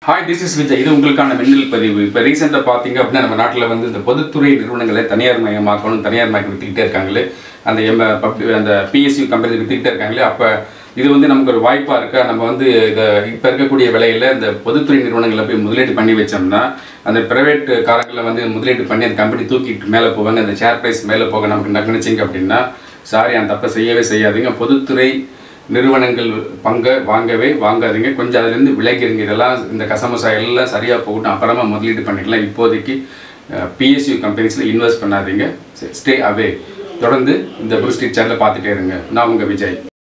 hi this is Vijay இது உங்களுக்கான மின்னல் பதிவு இப்போ ரீசெண்டாக பார்த்தீங்க அப்படின்னா நம்ம நாட்டில் வந்து இந்த பொதுத்துறை நிறுவனங்களை தனியார் மயமாக்கணும் தனியார் மயக்கம் வித்துக்கிட்டே இருக்காங்களே அந்த எம் பப்ளி அந்த பிஎஸ்சி கம்பெனி வித்துக்கிட்டே இருக்காங்களே அப்போ இது வந்து நமக்கு ஒரு வாய்ப்பாக இருக்கா நம்ம வந்து இதை இப்போ இருக்கக்கூடிய விலையில் இந்த பொதுத்துறை நிறுவனங்களை போய் முதலீடு பண்ணி வச்சோம்னா அந்த ப்ரைவேட் காரங்களில் வந்து முதலீடு பண்ணி அந்த கம்பெனி தூக்கிட்டு மேலே போவாங்க அந்த ஷேர் ப்ரைஸ் மேலே போக நமக்கு நினைச்சிங்க அப்படின்னா சாரி அந்த தப்பை செய்யவே செய்யாதீங்க பொதுத்துறை நிறுவனங்கள் பங்கை வாங்கவே வாங்காதீங்க கொஞ்சம் அதுலேருந்து விலகிருங்க இதெல்லாம் இந்த கசமசா எல்லாம் சரியாக போகட்டும் அப்புறமா முதலீடு பண்ணிக்கலாம் இப்போதைக்கு பிஎஸ்யூ கம்பெனிஸில் இன்வெஸ்ட் பண்ணாதீங்க ஸ்டே அவே தொடர்ந்து இந்த ப்ளூ ஸ்ட்ரீட் சேனலை பார்த்துட்டே இருங்க நான் உங்கள் விஜய்